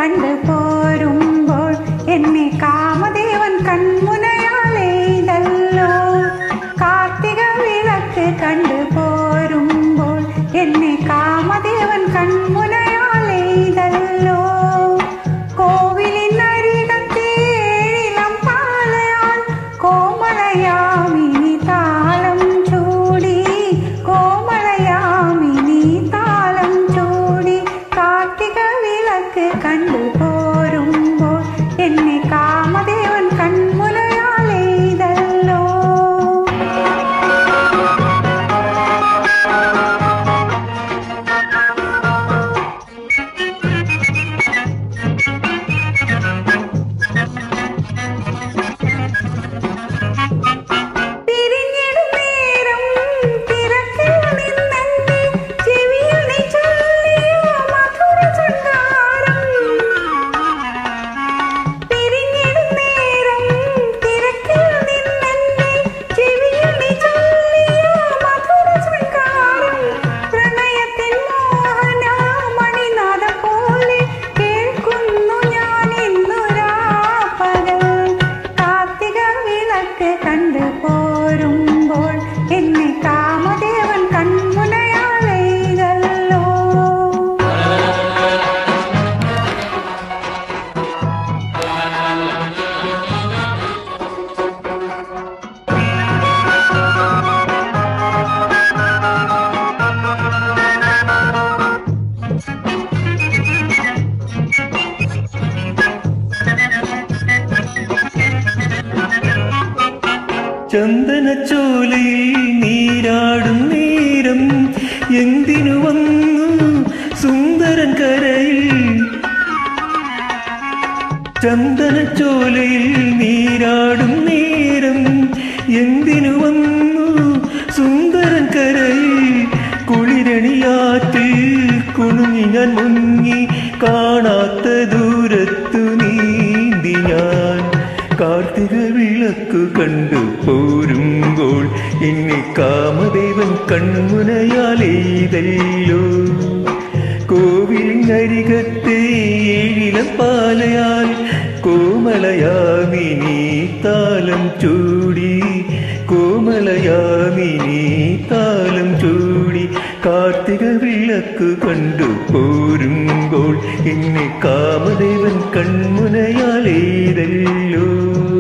കണ്ടു പോരുമ്പോൾ എന്നെ കാമദേവൻ കൺമുനയാലെയ്തല്ലോ കാർത്തിക വിളക്ക് കണ്ടു പോരുമ്പോൾ എന്നെ കാമദേവൻ കൺമുനയാലെയ്തല്ലോ കോവിലിനരികത്തെ ഏഴിലം പാലയാൽ കോമളയാമിനി താളം ചൂടി കോമളയാമിനി താളം ചൂടി കാർത്തിക വിളക്ക് കണ്ടു പോരുമ്പോൾ എന്നെ കാമദേവൻ കൺമുനയാലെയ്തല്ലോ പിരിഞ്ഞിടും നേരം തിരക്കിൽ നിന്നെന്റെ ചെവിയിൽ നീ ചൊല്ലിയ മധുര ചങ്കാരം. പിരിഞ്ഞിടും നേരം തിരക്കിൽ നിന്നെന്റെ ചെവിയിൽ നീ ചൊല്ലിയ മധുര ചങ്കാരം. പ്രണയത്തിൻ മോഹന മണിനാദം പോലെ കേൾക്കുന്നു ഞാൻ ഇന്നു രാപ്പകൽ. കാർത്തിക വിളക്ക് കണ്ടു പോരുമ്പോൾ എന്നെ കാമദേവൻ കൺമുനയാലെയ്തല്ലോ ചന്ദനച്ചോലയിൽ നീരാടും നേരം എന്തിനു വന്നു സുന്ദരൻ കരയിൽ ചന്ദനച്ചോലയിൽ നീരാടും നേരം എന്തിനു വന്നു സുന്ദരൻ കരയിൽ കുളിരണിയാറ്റിൽ കുണുങ്ങി ഞാൻ മുങ്ങി കാണാത്ത ദൂരത്തു നീന്തി ഞാൻ കാർത്തിക വിളക്ക് കണ്ടു പോരുമ്പോൾ എന്നെ കാമദേവൻ കൺമുനയാലെയ്തല്ലോ കോവിലിനരികത്തെ ഏഴിലം പാലയാൽ കോമളയാമിനി താലം ചൂടി കോമളയാമിനി താലം ചൂടി കാർത്തിക വിളക്ക് കണ്ടു പോരുമ്പോൾ എന്നെ കാമദേവൻ കൺമുനയാലേതല്ലോ